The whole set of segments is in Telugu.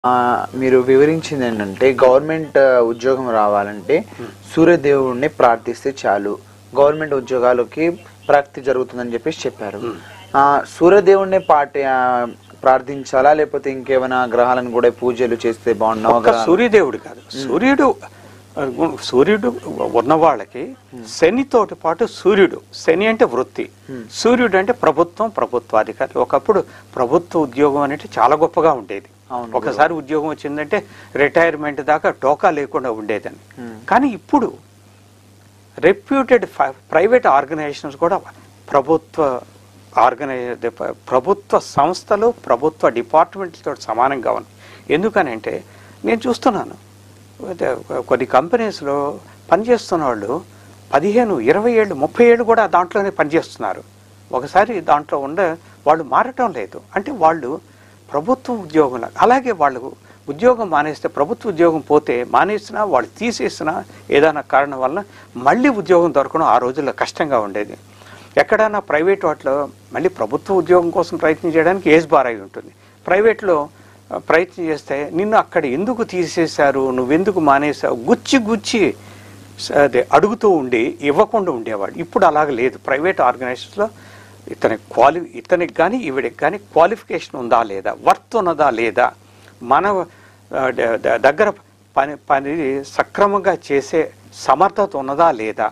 ఆ, మీరు వివరించింది ఏంటంటే గవర్నమెంట్ ఆ, ఉద్యోగం రావాలంటే సూర్యదేవుడిని ప్రార్థిస్తే చాలు గవర్నమెంట్ ఉద్యోగాలకి ప్రాప్తి జరుగుతుందని చెప్పేసి చెప్పారు ఆ, సూర్యదేవుడిని పాటి ఆ, ప్రార్థించాలా లేకపోతే ఇంకేమైనా గ్రహాలను కూడా పూజలు చేస్తే బాగుండా ఒక్క సూర్యదేవుడు కాదు సూర్యుడు ఆ, గు- సూర్యుడు ఉన్న వాళ్ళకి శనితోటి పాటు సూర్యుడు శని అంటే వృత్తి సూర్యుడు అంటే ప్రభుత్వం ప్రభుత్వాధికారి ఒకప్పుడు ప్రభుత్వ ఉద్యోగం అనేది చాలా గొప్పగా ఉండేది అవును. ఒకసారి ఉద్యోగం వచ్చిందంటే రిటైర్మెంట్ దాకా టోకా లేకుండా ఉండేదని కానీ ఇప్పుడు రెప్యూటెడ్ ప్రైవేట్ ఆర్గనైజేషన్స్ కూడా ప్రభుత్వ ఆర్గనై ప్రభుత్వ సంస్థలు ప్రభుత్వ డిపార్ట్మెంట్లతో సమానంగా ఉన్నాయి ఎందుకనంటే నేను చూస్తున్నాను అదే కొన్ని కంపెనీస్లో పనిచేస్తున్న వాళ్ళు పదిహేను ఇరవై ఏళ్ళు ముప్పై ఏళ్ళు కూడా దాంట్లోనే పనిచేస్తున్నారు ఒకసారి దాంట్లో ఉండ వాళ్ళు మారటం లేదు అంటే వాళ్ళు ప్రభుత్వ ఉద్యోగులు అలాగే వాళ్ళు ఉద్యోగం మానేస్తే ప్రభుత్వ ఉద్యోగం పోతే మానేసినా వాళ్ళు తీసేసినా ఏదైనా కారణం వల్ల మళ్ళీ ఉద్యోగం దొరకడం ఆ రోజుల్లో కష్టంగా ఉండేది ఎక్కడైనా ప్రైవేట్ వాటిలో మళ్ళీ ప్రభుత్వ ఉద్యోగం కోసం ప్రయత్నం చేయడానికి ఏజ్ బార్ అయి ఉంటుంది ప్రైవేట్లో ఆ, ప్రయత్నం చేస్తే నిన్ను అక్కడ ఎందుకు తీసేశారు నువ్వెందుకు మానేశావు గుచ్చి గుచ్చి స- అదే అడుగుతూ ఉండి ఇవ్వకుండా ఉండేవాడు ఇప్పుడు అలాగ లేదు ప్రైవేట్ ఆర్గనైజేషన్స్లో ఇతని క్వాలి ఇతనికి కానీ ఈవిడికి కానీ క్వాలిఫికేషన్ ఉందా లేదా వర్త్ ఉన్నదా లేదా మన ఆ, ద- ద- దగ్గర పని పని సక్రమంగా చేసే సమర్థత ఉన్నదా లేదా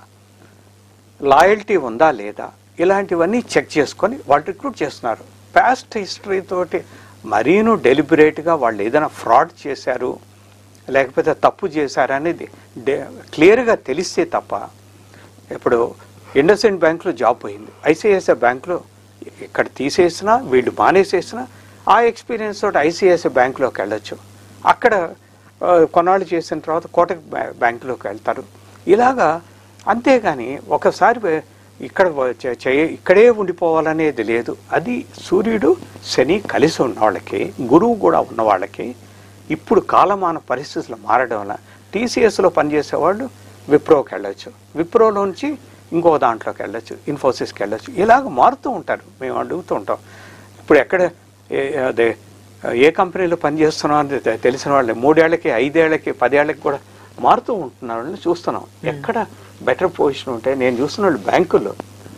లాయల్టీ ఉందా లేదా ఇలాంటివన్నీ చెక్ చేసుకొని వాళ్ళు రిక్రూట్ చేస్తున్నారు పాస్ట్ హిస్టరీ తోటి మరీను డెలిబరేట్గా వాళ్ళు ఏదైనా ఫ్రాడ్ చేశారు లేకపోతే తప్పు చేశారు అనేది క్లియర్గా తెలిస్తే తప్ప ఇప్పుడు ఇండస్ఇండ్ బ్యాంకులో జాబ్ పోయింది ఐసిఐసిఐ బ్యాంకులో ఇక్కడ తీసేసినా వీళ్ళు మానేసేసినా ఆ ఎక్స్పీరియన్స్ తోటి ఐసిఐసిఐ బ్యాంకులోకి వెళ్ళొచ్చు అక్కడ ఆ, కొన్నాళ్ళు చేసిన తర్వాత కోటక్ బ్యా- బ్యాంకులోకి వెళ్తారు ఇలాగా అంతేగాని ఒకసారి వే- ఇక్కడ వ- చే- చేయ- ఇక్కడే ఉండిపోవాలనేది లేదు అది సూర్యుడు శని కలిసి ఉన్న వాళ్ళకి గురువు కూడా ఉన్న వాళ్ళకి ఇప్పుడు కాలమాన పరిస్థితులు మారడం వల్ల టీసీఎస్లో పనిచేసేవాళ్ళు విప్రోకి వెళ్ళొచ్చు విప్రోలోంచి ఇంకో దాంట్లోకి వెళ్ళొచ్చు ఇన్ఫోసిస్కి వెళ్ళొచ్చు ఇలాగ మారుతూ ఉంటారు మేము అడుగుతూ ఉంటాం ఇప్పుడు ఎక్కడ ఏ- అదే ఏ కంపెనీలో పనిచేస్తున్నాం అని తె- తెలిసిన వాళ్ళే మూడేళ్లకి ఐదేళ్లకి పదేళ్లకి కూడా మారుతూ ఉంటున్నారు వాళ్ళని చూస్తున్నాం ఎక్కడ బెటర్ పొజిషన్ ఉంటే నేను చూస్తున్న వాళ్ళు బ్యాంకుల్లో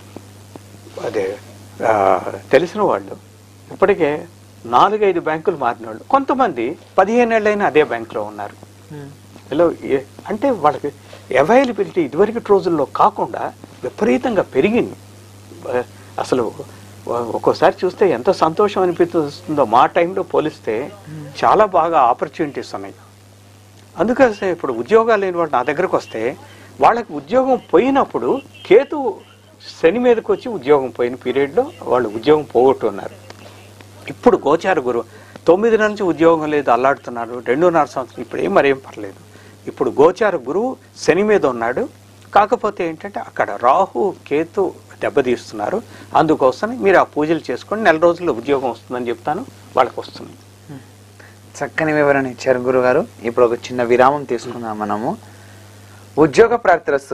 అదే ఆ, తెలిసిన వాళ్ళు ఇప్పటికే నాలుగైదు బ్యాంకులు మారిన వాళ్ళు కొంతమంది పదిహేను ఏళ్ళైనా అదే బ్యాంకులో ఉన్నారు ఇలా ఏ- అంటే వాళ్ళకి అవైలబిలిటీ ఇదివరకటి రోజుల్లో కాకుండా విపరీతంగా పెరిగింది ఆ, అసలు ఒ- ఒక్కోసారి చూస్తే ఎంత సంతోషం అనిపిస్తుందో మా టైంలో పోలిస్తే చాలా బాగా ఆపర్చునిటీస్ ఉన్నాయి అందుకని ఇప్పుడు ఉద్యోగాలు లేని వాళ్ళు నా దగ్గరకు వస్తే వాళ్ళకి ఉద్యోగం పోయినప్పుడు కేతు శని మీదకి వచ్చి ఉద్యోగం పోయిన పీరియడ్లో వాళ్ళు ఉద్యోగం పోగొట్టున్నారు ఇప్పుడు గోచార గురు తొమ్మిది నెలల నుంచి ఉద్యోగం లేదు అల్లాడుతున్నారు రెండున్నర సంవత్సరం ఇప్పుడు ఏం మరేం పర్లేదు ఇప్పుడు గోచార గురువు శని మీద ఉన్నాడు కాకపోతే ఏంటంటే అక్కడ రాహు కేతు దెబ్బతీస్తున్నారు అందుకోసం మీరు ఆ పూజలు చేసుకొని నెల రోజుల్లో ఉద్యోగం వస్తుందని చెప్తాను వాళ్ళకి వస్తుంది చక్కని వివరణ ఇచ్చారు గురుగారు ఇప్పుడు ఒక చిన్న విరామం తీసుకుందాం మనము ఉద్యోగ ప్రాప్తి